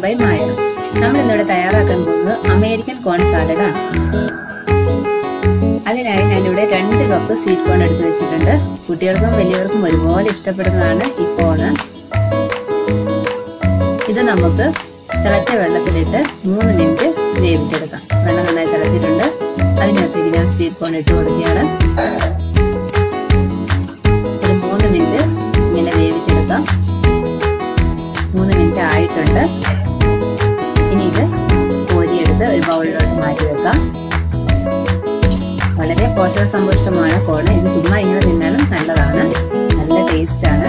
by മായ നമ്മൾ ഇന്നിവിടെ തയ്യാറാക്കാൻ പോകുന്നത് അമേരിക്കൻ കോൺ സാലഡാണ് അതിനായി ഞാനിവിടെ രണ്ട് കപ്പ് സ്വീറ്റ് കോൺ എടുത്ത് വെച്ചിട്ടുണ്ട് കുട്ടികൾക്കും വലിയവർക്കും ഒരുപോലെ ഇഷ്ടപ്പെടുന്നതാണ് ഈ കോണ് ഇത് നമുക്ക് തിളച്ച വെള്ളത്തിലിട്ട് മൂന്ന് മിനിറ്റ് വേവിച്ചെടുക്കാം വെള്ളം നന്നായി തിളച്ചിട്ടുണ്ട് അതിനകത്തേക്ക് ഞാൻ സ്വീറ്റ് കോൺ ഇട്ട് കൊടുക്കുകയാണ് ഒരു മൂന്ന് മിനിറ്റ് ഇങ്ങനെ വേവിച്ചെടുക്കാം മൂന്ന് മിനിറ്റ് ആയിട്ടുണ്ട് ഇനി ഇത് കോരിയെടുത്ത് ഒരു ബൗളിലോട്ട് മാറ്റി വെക്കാം വളരെ പോഷക സമ്പുഷ്ടമാണ് കോണ് ഇത് ചുമ്മാ ഇങ്ങനെ തിന്നാനും നല്ലതാണ് നല്ല ടേസ്റ്റ് ആണ്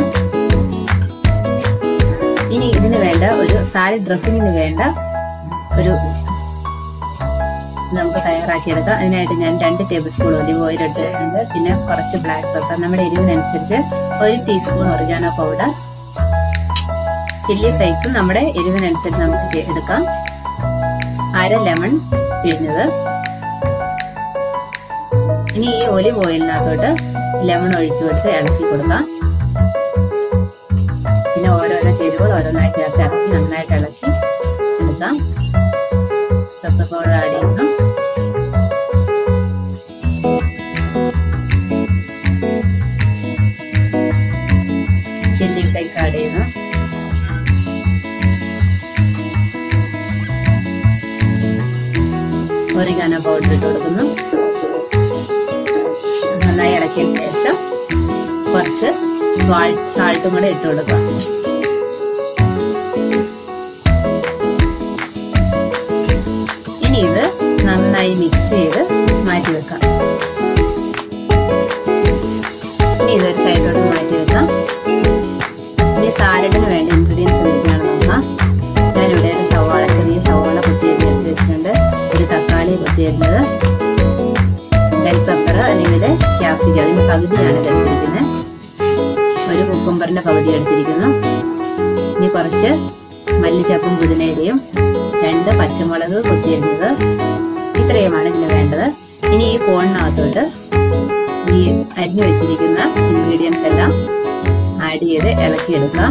ഇനി ഇതിന് വേണ്ട ഒരു സാലഡ് ഡ്രസ്സിങ്ങിന് വേണ്ട ഒരു നമുക്ക് തയ്യാറാക്കിയെടുക്കാം അതിനായിട്ട് ഞാൻ രണ്ട് ടേബിൾ സ്പൂൺ ഒലിവ് ഓയിൽ എടുത്തിട്ടുണ്ട് പിന്നെ കുറച്ച് ബ്ലാക്ക് പെപ്പർ നമ്മുടെ എരിവിനനുസരിച്ച് ഒരു ടീസ്പൂൺ ഒറിഗാനോ പൗഡർ ചില്ലി ഫ്ലേക്സും നമ്മുടെ എരിവിനനുസരിച്ച് നമുക്ക് എടുക്കാം അര ലെമൺ പിഴിഞ്ഞത് ഇനി ഈ ഒലിവ് ഓയിലിനകത്തോട്ട് ലെമൺ ഒഴിച്ചു കൊടുത്ത് ഇളക്കി കൊടുക്കാം പിന്നെ ഓരോരോ ചേരുവകൾ ഓരോന്നായി ചേർത്ത് ഇളക്കി നന്നായിട്ട് ഇളക്കി എടുക്കാം പെപ്പർ പൗഡർ ആഡ് ചെയ്യുന്നു ചില്ലി ഫ്ലേക്സ് ആഡ് ചെയ്യുന്നു ഒറിഗാനോ പൗഡർ ഇട്ട് കൊടുക്കുന്നു നന്നായി ഇളക്കിയ ശേഷം കുറച്ച് സാൾട്ടും കൂടെ ഇട്ട് കൊടുക്കുക ഇനി ഇത് നന്നായി മിക്സ് ചെയ്ത് മാറ്റി വെക്കാം ഇനി ഇതൊരു സൈഡിലോട്ട് മാറ്റി വെക്കാം ഇനി സാലഡിന് വേണ്ട ഇൻഗ്രീഡിയൻസ് എന്തൊക്കെയാണ് നോക്കാം ഞാനിവിടെ ഒരു സവാള ചെറിയ സവാള കുത്തിയരിഞ്ഞ് എടുത്ത് വെച്ചിട്ടുണ്ട് ഒരു തക്കാളി കുത്തിയരിഞ്ഞത് ബെൽ പെപ്പർ അല്ലെങ്കിൽ ക്യാപ്സിക്കം അതിന്റെ പകുതിയാണ് എടുത്തിരിക്കുന്നത് ഒരു കുക്കുംബറിന്റെ പകുതി എടുത്തിരിക്കുന്നു ഇനി കുറച്ച് മല്ലിച്ചപ്പും പുതിനയിലയും രണ്ട് പച്ചമുളക് കൊത്തിയരിഞ്ഞത് ഇത്രയുമാണ് ഇതിന് വേണ്ടത് ഇനി ഈ കോണിനകത്തോട്ട് ഈ അരിഞ്ഞു വെച്ചിരിക്കുന്ന ഇൻഗ്രീഡിയൻസ് എല്ലാം ആഡ് ചെയ്ത് ഇളക്കിയെടുക്കാം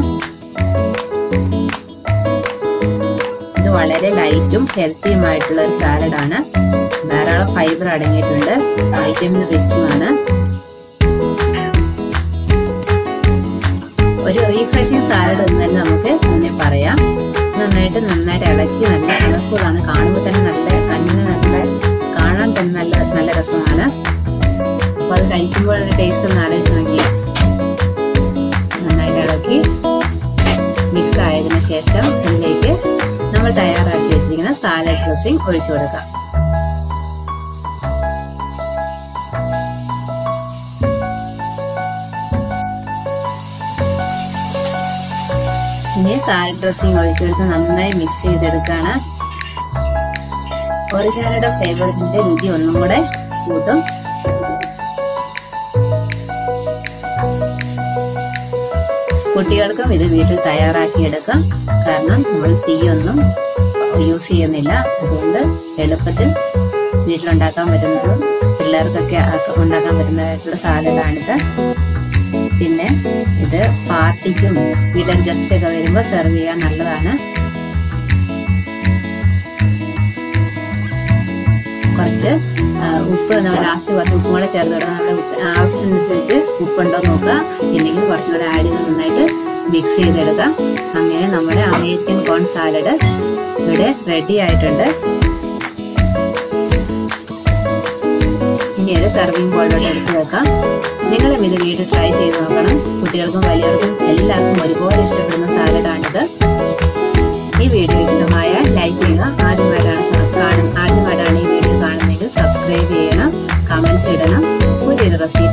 ഇത് വളരെ ലൈറ്റും ഹെൽത്തിയുമായിട്ടുള്ള ഒരു സാലഡാണ് ധാരാളം ഫൈബർ അടങ്ങിയിട്ടുണ്ട് വൈറ്റമിൻ റിച്ചുമാണ് ഒരു റീഫ്രഷിങ് സാലഡ് എന്ന് തന്നെ നമുക്ക് തന്നെ പറയാം നന്നായിട്ട് നന്നായിട്ട് ഇളക്കി നല്ല കളർഫുള്ളാണ് കാണുമ്പോൾ തന്നെ നല്ല കണ്ണിന് നല്ല കാണാൻ തന്നെ നല്ല നല്ല രസമാണ് അപ്പോൾ അത് കഴിക്കുമ്പോൾ അതിന്റെ ടേസ്റ്റ് ഒന്ന് ആലോചിച്ച് നോക്കി നന്നായിട്ട് ഇളക്കി മിക്സ് ആയതിനു ശേഷം ഇതിലേക്ക് നമ്മൾ തയ്യാറാക്കി വെച്ചിരിക്കുന്ന സാലഡ് ഡ്രസ്സിംഗ് ഒഴിച്ചു കൊടുക്കാം ഇനി സാലഡ് ഡ്രസ്സിംഗ് ഒഴിച്ചെടുത്ത് നന്നായി മിക്സ് ചെയ്തെടുക്കുകയാണ് ഒറിഗാനോയുടെ ഫ്ലേവറിന്റെ രുചി ഒന്നും കൂടെ കൂട്ടും കുട്ടികൾക്കും ഇത് വീട്ടിൽ തയ്യാറാക്കിയെടുക്കാം കാരണം നമ്മൾ തീയൊന്നും യൂസ് ചെയ്യുന്നില്ല അതുകൊണ്ട് എളുപ്പത്തിൽ വീട്ടിലുണ്ടാക്കാൻ പറ്റുന്നതും പിള്ളേർക്കൊക്കെ ഉണ്ടാക്കാൻ പറ്റുന്നതായിട്ടുള്ള സാലഡാണിത് പിന്നെ ഇത് പാർട്ടിക്കും വീട്ടിൽ ഗസ്റ്റ് ഒക്കെ വരുമ്പോൾ സെർവ് ചെയ്യാൻ നല്ലതാണ് കുറച്ച് ഉപ്പ് നമ്മൾ ലാസ്റ്റ് കുറച്ച് ഉപ്പും കൂടെ ചേർത്ത് കൊടുക്കണം നമ്മുടെ ആവശ്യത്തിനനുസരിച്ച് ഉപ്പുണ്ടോ നോക്കുക ഇല്ലെങ്കിൽ കുറച്ചും കൂടെ ആഡ് ചെയ്ത് നന്നായിട്ട് മിക്സ് ചെയ്തെടുക്കാം അങ്ങനെ നമ്മുടെ അമേരിക്കൻ കോൺ സാലഡ് ഇവിടെ റെഡി ആയിട്ടുണ്ട് ഇനി ഒരു സെർവിങ് ബോളിലോട്ട് എടുത്ത് വെക്കാം നിങ്ങളും ഇത് വീട്ടിൽ ട്രൈ ചെയ്ത് നോക്കണം കുട്ടികൾക്കും വലിയവർക്കും എല്ലാവർക്കും ഒരുപോലെ ഇഷ്ടപ്പെടുന്ന സാലഡാണിത് ഈ വീഡിയോ ഇഷ്ടമായ ലൈക്ക് ചെയ്യുക ആദ്യമായിട്ടാണ് കാണുന്ന ആദ്യമായിട്ടാണ് ഈ വീഡിയോ കാണുന്നതെങ്കിൽ സബ്സ്ക്രൈബ് ചെയ്യണം കമന്റ്സ് ഇടണം പുതിയൊരു റെസിപ്പി